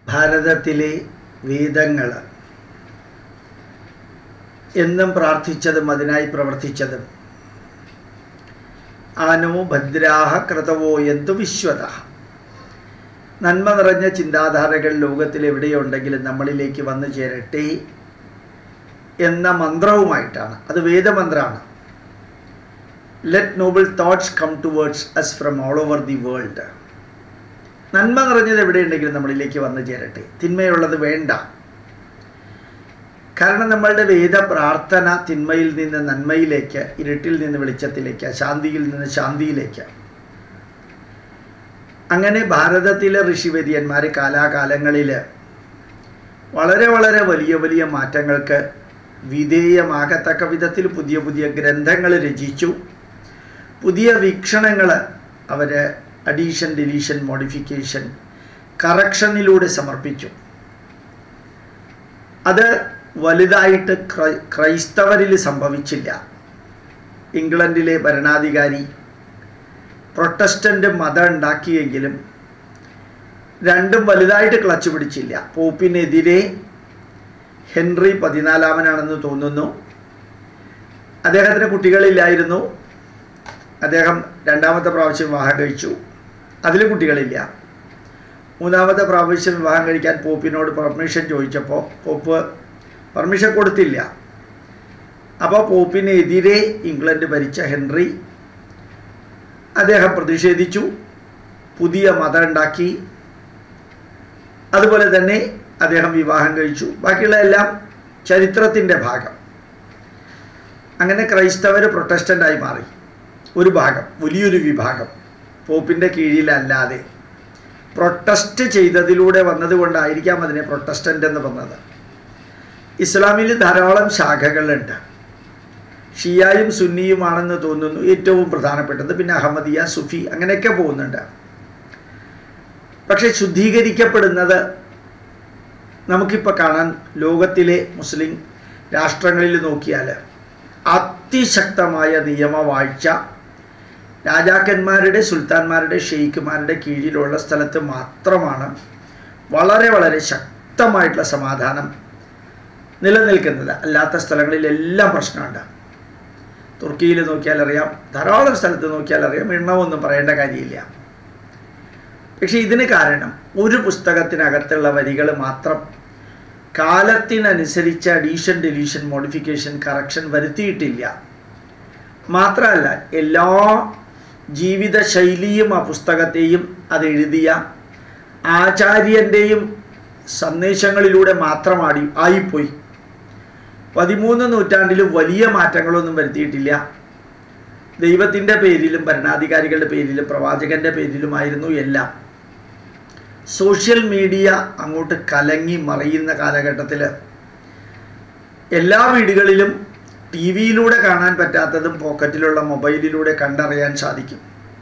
ഭാരതത്തിലെ വേദങ്ങൾ എന്നും പ്രാർത്ഥിച്ചതും അതിനായി പ്രവർത്തിച്ചതും ആനോ ഭദ്രാഹ ക്രതവോ എന്തു വിശ്വത നന്മ നിറഞ്ഞ ചിന്താധാരകൾ ലോകത്തിൽ എവിടെയുണ്ടെങ്കിലും നമ്മളിലേക്ക് വന്നു ചേരട്ടെ എന്ന മന്ത്രവുമായിട്ടാണ് അത് വേദമന്ത്രമാണ് let noble thoughts come towards us from all over the world നന്മ നിറഞ്ഞത് എവിടെയുണ്ടെങ്കിലും നമ്മളിലേക്ക് വന്നു ചേരട്ടെ തിന്മയുള്ളത് വേണ്ട കാരണം നമ്മളുടെ വേദ പ്രാർത്ഥന തിന്മയിൽ നിന്ന് നന്മയിലേക്ക് ഇരുട്ടിൽ നിന്ന് വെളിച്ചത്തിലേക്ക് ശാന്തിയിൽ നിന്ന് ശാന്തിയിലേക്ക് അങ്ങനെ ഭാരതത്തിലെ ഋഷിവര്യന്മാർ കാലാകാലങ്ങളിൽ വളരെ വളരെ വലിയ വലിയ മാറ്റങ്ങൾക്ക് വിധേയമാകത്തക്ക വിധത്തിൽ പുതിയ പുതിയ ഗ്രന്ഥങ്ങൾ രചിച്ചു പുതിയ വീക്ഷണങ്ങൾ അവർ അഡീഷൻ ഡിലീഷൻ മോഡിഫിക്കേഷൻ കറക്ഷനിലൂടെ സമർപ്പിച്ചു അത് വലുതായിട്ട് ക്രൈ ക്രൈസ്തവരിൽ സംഭവിച്ചില്ല ഇംഗ്ലണ്ടിലെ ഭരണാധികാരി പ്രൊട്ടസ്റ്റൻ്റ് മതം ഉണ്ടാക്കിയെങ്കിലും രണ്ടും വലുതായിട്ട് ക്ലച്ച് പിടിച്ചില്ല പോപ്പിനെതിരെ ഹെൻറി പതിനാലാമനാണെന്ന് തോന്നുന്നു അദ്ദേഹത്തിന് കുട്ടികളില്ലായിരുന്നു അദ്ദേഹം രണ്ടാമത്തെ പ്രാവശ്യം വിവാഹം കഴിച്ചു അതിൽ കുട്ടികളില്ല മൂന്നാമത്തെ പ്രാവശ്യം വിവാഹം കഴിക്കാൻ പോപ്പിനോട് പെർമിഷൻ ചോദിച്ചപ്പോൾ പോപ്പ് പെർമിഷൻ കൊടുത്തില്ല അപ്പോൾ പോപ്പിനെതിരെ ഇംഗ്ലണ്ട് ഭരിച്ച ഹെൻറി അദ്ദേഹം പ്രതിഷേധിച്ചു പുതിയ മതം ഉണ്ടാക്കി അതുപോലെ തന്നെ അദ്ദേഹം വിവാഹം കഴിച്ചു ബാക്കിയുള്ള എല്ലാം ചരിത്രത്തിൻ്റെ ഭാഗം അങ്ങനെ ക്രൈസ്തവർ പ്രൊട്ടസ്റ്റൻ്റായി മാറി ഒരു ഭാഗം വലിയൊരു വിഭാഗം പോപ്പിൻ്റെ കീഴിലല്ലാതെ പ്രൊട്ടസ്റ്റ് ചെയ്തതിലൂടെ വന്നതുകൊണ്ടായിരിക്കാം അതിനെ പ്രൊട്ടസ്റ്റൻ്റ് എന്ന് പറഞ്ഞത് ഇസ്ലാമിൽ ധാരാളം ശാഖകളുണ്ട് ഷിയായും സുന്നിയുമാണെന്ന് തോന്നുന്നു ഏറ്റവും പ്രധാനപ്പെട്ടത് പിന്നെ അഹമ്മദിയ സുഫി അങ്ങനെയൊക്കെ പോകുന്നുണ്ട് പക്ഷെ ശുദ്ധീകരിക്കപ്പെടുന്നത് നമുക്കിപ്പോൾ കാണാൻ ലോകത്തിലെ മുസ്ലിം രാഷ്ട്രങ്ങളിൽ നോക്കിയാൽ അതിശക്തമായ നിയമവാഴ്ച രാജാക്കന്മാരുടെ സുൽത്താൻമാരുടെ ഷെയ്ഖുമാരുടെ കീഴിലുള്ള സ്ഥലത്ത് മാത്രമാണ് വളരെ വളരെ ശക്തമായിട്ടുള്ള സമാധാനം നിലനിൽക്കുന്നത് അല്ലാത്ത സ്ഥലങ്ങളിലെല്ലാം പ്രശ്നമുണ്ട് തുർക്കിയിൽ നോക്കിയാൽ അറിയാം ധാരാളം സ്ഥലത്ത് നോക്കിയാൽ അറിയാം എണ്ണമൊന്നും പറയേണ്ട കാര്യമില്ല പക്ഷേ ഇതിന് കാരണം ഒരു പുസ്തകത്തിനകത്തുള്ള വരികൾ മാത്രം കാലത്തിനനുസരിച്ച് അഡീഷൻ ഡിലീഷൻ മോഡിഫിക്കേഷൻ കറക്ഷൻ വരുത്തിയിട്ടില്ല മാത്രമല്ല എല്ലാ ജീവിത ശൈലിയും ആ പുസ്തകത്തെയും അത് എഴുതിയ ആചാര്യൻ്റെയും സന്ദേശങ്ങളിലൂടെ മാത്രമാടി ആയിപ്പോയി പതിമൂന്ന് നൂറ്റാണ്ടിൽ വലിയ മാറ്റങ്ങളൊന്നും വരുത്തിയിട്ടില്ല ദൈവത്തിൻ്റെ പേരിലും ഭരണാധികാരികളുടെ പേരിലും പ്രവാചകൻ്റെ പേരിലുമായിരുന്നു എല്ലാം സോഷ്യൽ മീഡിയ അങ്ങോട്ട് കലങ്ങി മറിയുന്ന കാലഘട്ടത്തിൽ എല്ലാ വീടുകളിലും ടി വിയിലൂടെ കാണാൻ പറ്റാത്തതും പോക്കറ്റിലുള്ള മൊബൈലിലൂടെ കണ്ടറിയാൻ സാധിക്കും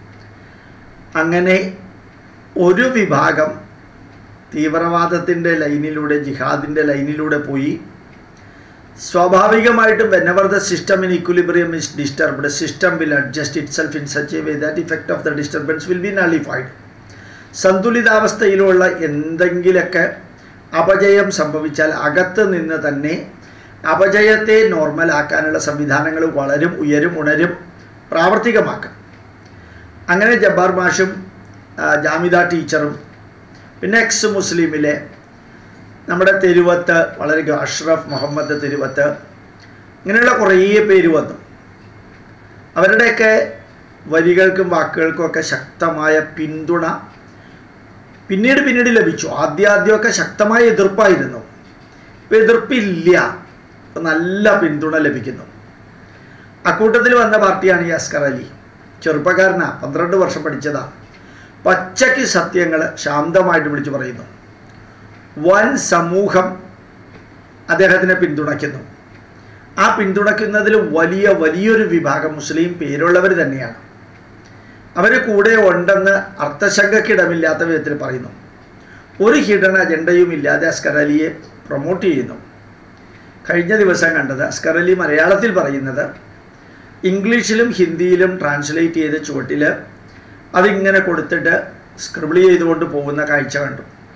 അങ്ങനെ ഒരു വിഭാഗം തീവ്രവാദത്തിൻ്റെ ലൈനിലൂടെ ജിഹാദിൻ്റെ ലൈനിലൂടെ പോയി സ്വാഭാവികമായിട്ടും whenever the system in equilibrium is disturbed system will adjust itself in such a way that effect of the disturbance will be nullified സന്തുലിതാവസ്ഥയിലുള്ള എന്തെങ്കിലൊക്കെ അപജയം സംഭവിച്ചാൽ അകത്ത് നിന്ന് തന്നെ അപജയത്തെ നോർമലാക്കാനുള്ള സംവിധാനങ്ങൾ വളരും ഉയരും ഉണരും പ്രാവർത്തികമാക്കും അങ്ങനെ ജബ്ബാർ മാഷും ജാമിദ ടീച്ചറും പിന്നെ എക്സ് മുസ്ലിമിലെ നമ്മുടെ തെരുവത്ത് വളരെ അഷ്റഫ് മുഹമ്മദ് തെരുവത്ത് ഇങ്ങനെയുള്ള കുറേ പേര് വന്നു അവരുടെയൊക്കെ വരികൾക്കും വാക്കുകൾക്കും ഒക്കെ ശക്തമായ പിന്തുണ പിന്നീട് പിന്നീട് ലഭിച്ചു ആദ്യാദ്യമൊക്കെ ശക്തമായ എതിർപ്പായിരുന്നു ഇപ്പം എതിർപ്പില്ല നല്ല പിന്തുണ ലഭിക്കുന്നു അക്കൂട്ടത്തിൽ വന്ന പാർട്ടിയാണ് ഈ അസ്കർ അലി ചെറുപ്പക്കാരനാ പന്ത്രണ്ട് വർഷം പഠിച്ചതാ പച്ചയ്ക്ക് സത്യങ്ങൾ ശാന്തമായിട്ട് വിളിച്ചു പറയുന്നു വൻ സമൂഹം അദ്ദേഹത്തിനെ പിന്തുണയ്ക്കുന്നു ആ പിന്തുണയ്ക്കുന്നതിൽ വലിയ വലിയൊരു വിഭാഗം മുസ്ലിം പേരുള്ളവർ തന്നെയാണ് അവർ കൂടെ ഉണ്ടെന്ന് അർത്ഥശങ്കക്കിടമില്ലാത്ത വിധത്തിൽ പറയുന്നു ഒരു ഹിഡൻ അജണ്ടയും ഇല്ലാതെ അസ്കർ അലിയെ പ്രൊമോട്ട് ചെയ്യുന്നു കഴിഞ്ഞ ദിവസം കണ്ടത് അസ്കർ അലി മലയാളത്തിൽ പറയുന്നത് ഇംഗ്ലീഷിലും ഹിന്ദിയിലും ട്രാൻസ്ലേറ്റ് ചെയ്ത ചുവട്ടിൽ അതിങ്ങനെ കൊടുത്തിട്ട് സ്ക്രിബിൾ ചെയ്തുകൊണ്ട് പോകുന്ന കാഴ്ച കണ്ടു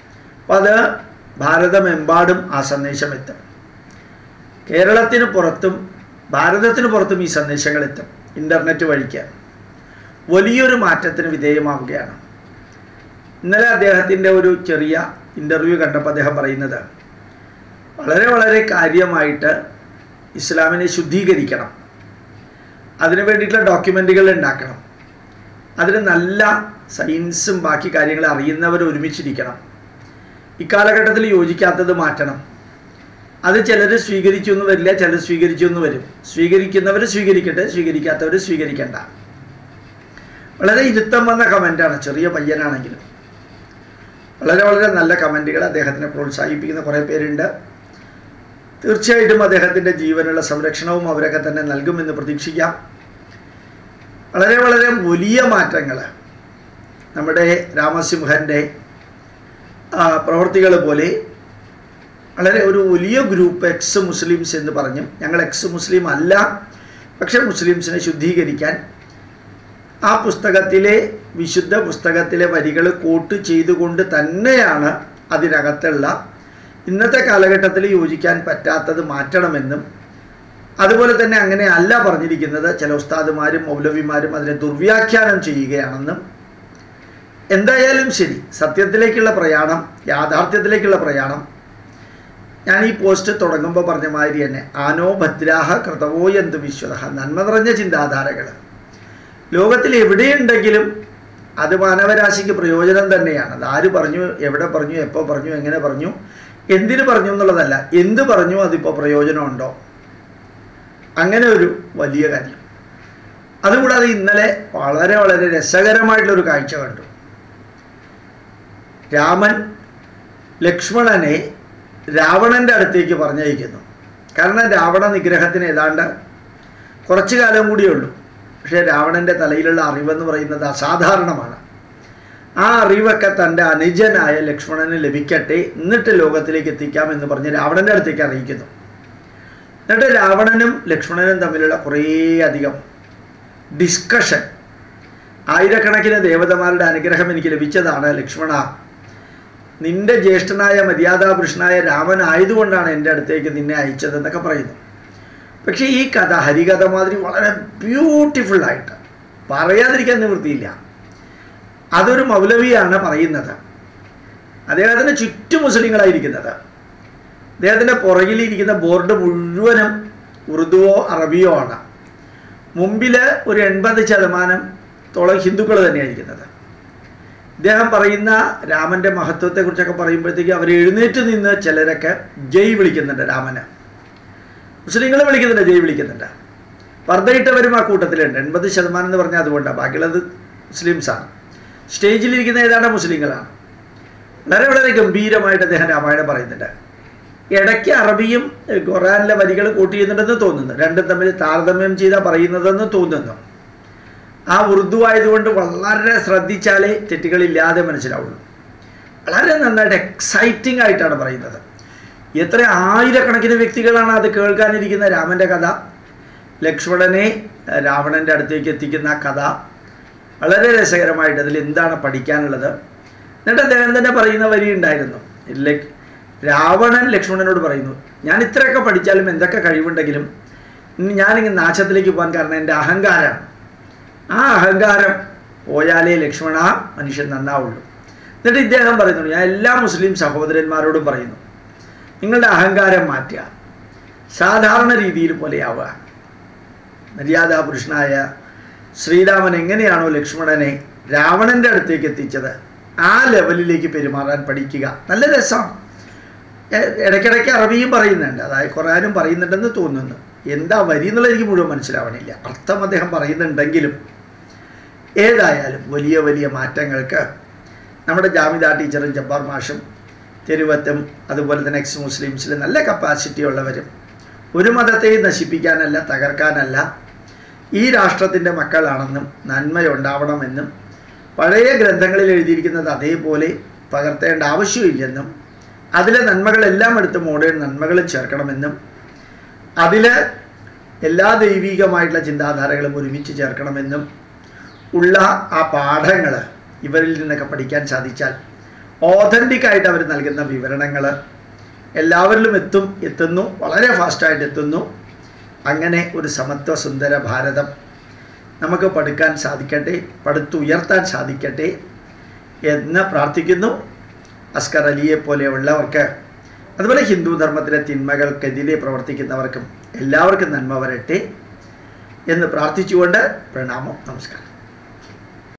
അപ്പം അത് ഭാരതമെമ്പാടും ആ സന്ദേശം എത്തും കേരളത്തിന് പുറത്തും ഭാരതത്തിന് പുറത്തും ഈ സന്ദേശങ്ങൾ എത്തും ഇൻ്റർനെറ്റ് വഴിക്ക് വലിയൊരു മാറ്റത്തിന് വിധേയമാവുകയാണ് ഇന്നലെ അദ്ദേഹത്തിൻ്റെ ഒരു ചെറിയ ഇൻ്റർവ്യൂ കണ്ടപ്പോൾ അദ്ദേഹം പറയുന്നത് വളരെ വളരെ കാര്യമായിട്ട് ഇസ്ലാമിനെ ശുദ്ധീകരിക്കണം അതിനു വേണ്ടിയിട്ടുള്ള ഡോക്യുമെൻറ്റുകൾ ഉണ്ടാക്കണം അതിന് നല്ല സയൻസും ബാക്കി കാര്യങ്ങൾ അറിയുന്നവർ ഒരുമിച്ചിരിക്കണം ഇക്കാലഘട്ടത്തിൽ യോജിക്കാത്തത് മാറ്റണം അത് ചിലർ സ്വീകരിച്ചു എന്ന് വരില്ല ചിലർ സ്വീകരിച്ചു എന്ന് വരും സ്വീകരിക്കുന്നവർ സ്വീകരിക്കട്ടെ സ്വീകരിക്കാത്തവർ സ്വീകരിക്കണ്ട വളരെ ഇരുത്തം വന്ന കമൻ്റാണ് ചെറിയ പയ്യനാണെങ്കിലും വളരെ വളരെ നല്ല കമൻറ്റുകൾ അദ്ദേഹത്തിനെ പ്രോത്സാഹിപ്പിക്കുന്ന കുറേ പേരുണ്ട് തീർച്ചയായിട്ടും അദ്ദേഹത്തിൻ്റെ ജീവനുള്ള സംരക്ഷണവും അവരൊക്കെ തന്നെ നൽകുമെന്ന് പ്രതീക്ഷിക്കാം വളരെ വളരെ വലിയ മാറ്റങ്ങൾ നമ്മുടെ രാമസിംഹൻ്റെ പ്രവർത്തികൾ പോലെ വളരെ ഒരു വലിയ ഗ്രൂപ്പ് എക്സ് മുസ്ലിംസ് എന്ന് പറഞ്ഞും ഞങ്ങൾ എക്സ് മുസ്ലിം അല്ല പക്ഷേ മുസ്ലിംസിനെ ശുദ്ധീകരിക്കാൻ ആ പുസ്തകത്തിലെ വിശുദ്ധ പുസ്തകത്തിലെ വരികൾ കോട്ട് ചെയ്തുകൊണ്ട് തന്നെയാണ് അതിനകത്തുള്ള ഇന്നത്തെ കാലഘട്ടത്തിൽ യോജിക്കാൻ പറ്റാത്തത് മാറ്റണമെന്നും അതുപോലെ തന്നെ അങ്ങനെ അല്ല പറഞ്ഞിരിക്കുന്നത് ചില ഉസ്താദുമാരും മൗലവിമാരും അതിനെ ദുർവ്യാഖ്യാനം ചെയ്യുകയാണെന്നും എന്തായാലും ശരി സത്യത്തിലേക്കുള്ള പ്രയാണം യാഥാർത്ഥ്യത്തിലേക്കുള്ള പ്രയാണം ഞാൻ ഈ പോസ്റ്റ് തുടങ്ങുമ്പോൾ പറഞ്ഞ മാതിരി തന്നെ ആനോ ഭദ്രാഹ കൃതവോ എന്ത് വിശ്വത നന്മ നിറഞ്ഞ ചിന്താധാരകൾ ലോകത്തിൽ എവിടെയുണ്ടെങ്കിലും അത് മാനവരാശിക്ക് പ്രയോജനം തന്നെയാണ് അത് ആര് പറഞ്ഞു എവിടെ പറഞ്ഞു എപ്പോൾ പറഞ്ഞു എങ്ങനെ പറഞ്ഞു എന്തിനു പറഞ്ഞു എന്നുള്ളതല്ല എന്ത് പറഞ്ഞു അതിപ്പോൾ പ്രയോജനമുണ്ടോ അങ്ങനെ ഒരു വലിയ കാര്യം അതുകൂടാതെ ഇന്നലെ വളരെ വളരെ രസകരമായിട്ടുള്ളൊരു കാഴ്ച കണ്ടു രാമൻ ലക്ഷ്മണനെ രാവണൻ്റെ അടുത്തേക്ക് പറഞ്ഞയക്കുന്നു കാരണം രാവണ നിഗ്രഹത്തിന് ഏതാണ്ട് കുറച്ചു കാലം കൂടിയേ ഉള്ളൂ പക്ഷേ രാവണൻ്റെ തലയിലുള്ള അറിവെന്ന് പറയുന്നത് അസാധാരണമാണ് ആ അറിവൊക്കെ തൻ്റെ അനുജനായ ലക്ഷ്മണന് ലഭിക്കട്ടെ എന്നിട്ട് ലോകത്തിലേക്ക് എത്തിക്കാം എന്ന് പറഞ്ഞ് രാവണൻ്റെ അടുത്തേക്ക് അറിയിക്കുന്നു എന്നിട്ട് രാവണനും ലക്ഷ്മണനും തമ്മിലുള്ള കുറേ അധികം ഡിസ്കഷൻ ആയിരക്കണക്കിന് ദേവതമാരുടെ അനുഗ്രഹം എനിക്ക് ലഭിച്ചതാണ് ലക്ഷ്മണ നിന്റെ ജ്യേഷ്ഠനായ മര്യാദാപുരുഷനായ രാമൻ ആയതുകൊണ്ടാണ് എൻ്റെ അടുത്തേക്ക് നിന്നെ അയച്ചതെന്നൊക്കെ പറയുന്നു പക്ഷേ ഈ കഥ ഹരികഥ മാതിരി വളരെ ബ്യൂട്ടിഫുള്ളായിട്ട് പറയാതിരിക്കാൻ നിവൃത്തിയില്ല അതൊരു മൗലവിയാണ് പറയുന്നത് അദ്ദേഹത്തിന് ചുറ്റും മുസ്ലിങ്ങളായിരിക്കുന്നത് അദ്ദേഹത്തിൻ്റെ പുറകിലിരിക്കുന്ന ബോർഡ് മുഴുവനും ഉറുദുവോ അറബിയോ ആണ് മുമ്പിൽ ഒരു എൺപത് ശതമാനത്തോളം ഹിന്ദുക്കൾ തന്നെയായിരിക്കുന്നത് ഇദ്ദേഹം പറയുന്ന രാമൻ്റെ മഹത്വത്തെക്കുറിച്ചൊക്കെ പറയുമ്പോഴത്തേക്ക് അവർ എഴുന്നേറ്റ് നിന്ന് ചിലരൊക്കെ ജയ് വിളിക്കുന്നുണ്ട് രാമന് മുസ്ലിങ്ങൾ വിളിക്കുന്നുണ്ട് ജയ് വിളിക്കുന്നുണ്ട് പർദ്ദയിട്ടവരും ആ കൂട്ടത്തിലുണ്ട് എൺപത് ശതമാനം എന്ന് പറഞ്ഞാൽ അതുകൊണ്ടാണ് ബാക്കിയുള്ളത് മുസ്ലിംസാണ് സ്റ്റേജിലിരിക്കുന്ന ഏതാണ്ട് മുസ്ലിങ്ങളാണ് വളരെ വളരെ ഗംഭീരമായിട്ട് അദ്ദേഹം രാമായണം പറയുന്നുണ്ട് ഇടയ്ക്ക് അറബിയും ഖുറാനിലെ വരികൾ കൂട്ടി ചെയ്യുന്നുണ്ടെന്ന് തോന്നുന്നു രണ്ടും തമ്മിൽ താരതമ്യം ചെയ്താൽ പറയുന്നതെന്ന് തോന്നുന്നു ആ ഉറുദു ആയതുകൊണ്ട് വളരെ ശ്രദ്ധിച്ചാലേ തെറ്റുകളില്ലാതെ മനസ്സിലാവുള്ളൂ വളരെ നന്നായിട്ട് എക്സൈറ്റിംഗ് ആയിട്ടാണ് പറയുന്നത് എത്ര ആയിരക്കണക്കിന് വ്യക്തികളാണ് അത് കേൾക്കാനിരിക്കുന്ന രാമൻ്റെ കഥ ലക്ഷ്മണനെ രാവണൻ്റെ അടുത്തേക്ക് എത്തിക്കുന്ന കഥ വളരെ രസകരമായിട്ട് അതിൽ എന്താണ് പഠിക്കാനുള്ളത് എന്നിട്ട് അദ്ദേഹം തന്നെ പറയുന്ന വരി ഉണ്ടായിരുന്നു ലക് രാവണൻ ലക്ഷ്മണനോട് പറയുന്നു ഞാൻ ഇത്രയൊക്കെ പഠിച്ചാലും എന്തൊക്കെ കഴിവുണ്ടെങ്കിലും ഞാനിങ്ങനെ നാശത്തിലേക്ക് പോകാൻ കാരണം എൻ്റെ അഹങ്കാരമാണ് ആ അഹങ്കാരം പോയാലേ ലക്ഷ്മണ മനുഷ്യൻ നന്നാവുള്ളൂ എന്നിട്ട് ഇദ്ദേഹം പറയുന്നു ഞാൻ എല്ലാ മുസ്ലിം സഹോദരന്മാരോടും പറയുന്നു നിങ്ങളുടെ അഹങ്കാരം മാറ്റുക സാധാരണ രീതിയിൽ പോലെയാവുക മര്യാദാപുരുഷനായ ശ്രീരാമൻ എങ്ങനെയാണോ ലക്ഷ്മണനെ രാവണൻ്റെ അടുത്തേക്ക് എത്തിച്ചത് ആ ലെവലിലേക്ക് പെരുമാറാൻ പഠിക്കുക നല്ല രസമാണ് ഇടയ്ക്കിടയ്ക്ക് അറബിയും പറയുന്നുണ്ട് അതായത് ഖുറാനും പറയുന്നുണ്ടെന്ന് തോന്നുന്നു എന്താ വരി എന്നുള്ളത് എനിക്ക് മുഴുവൻ മനസ്സിലാവണില്ല അർത്ഥം അദ്ദേഹം പറയുന്നുണ്ടെങ്കിലും ഏതായാലും വലിയ വലിയ മാറ്റങ്ങൾക്ക് നമ്മുടെ ജാമിദ ടീച്ചറും ജബ്ബാർ മാഷും തെരുവത്തും അതുപോലെ തന്നെ എക്സ് മുസ്ലിംസിൽ നല്ല കപ്പാസിറ്റി ഉള്ളവരും ഒരു മതത്തെയും നശിപ്പിക്കാനല്ല തകർക്കാനല്ല ഈ രാഷ്ട്രത്തിൻ്റെ മക്കളാണെന്നും നന്മയുണ്ടാവണമെന്നും പഴയ ഗ്രന്ഥങ്ങളിൽ എഴുതിയിരിക്കുന്നത് അതേപോലെ പകർത്തേണ്ട ആവശ്യമില്ലെന്നും അതിലെ നന്മകളെല്ലാം എടുത്ത് മോഡേൺ നന്മകൾ ചേർക്കണമെന്നും അതിൽ എല്ലാ ദൈവികമായിട്ടുള്ള ചിന്താധാരകളും ഒരുമിച്ച് ചേർക്കണമെന്നും ഉള്ള ആ പാഠങ്ങൾ ഇവരിൽ നിന്നൊക്കെ പഠിക്കാൻ സാധിച്ചാൽ ഓതൻറ്റിക് ആയിട്ട് അവർ നൽകുന്ന വിവരണങ്ങൾ എല്ലാവരിലും എത്തും എത്തുന്നു വളരെ ഫാസ്റ്റായിട്ട് എത്തുന്നു അങ്ങനെ ഒരു സമത്വ സുന്ദര ഭാരതം നമുക്ക് പടുക്കാൻ സാധിക്കട്ടെ പടുത്തുയർത്താൻ സാധിക്കട്ടെ എന്ന് പ്രാർത്ഥിക്കുന്നു അസ്കർ അലിയെ പോലെയുള്ളവർക്ക് അതുപോലെ ഹിന്ദു ധർമ്മത്തിലെ തിന്മകൾക്കെതിരെ പ്രവർത്തിക്കുന്നവർക്കും എല്ലാവർക്കും നന്മ വരട്ടെ എന്ന് പ്രാർത്ഥിച്ചുകൊണ്ട് പ്രണാമം നമസ്കാരം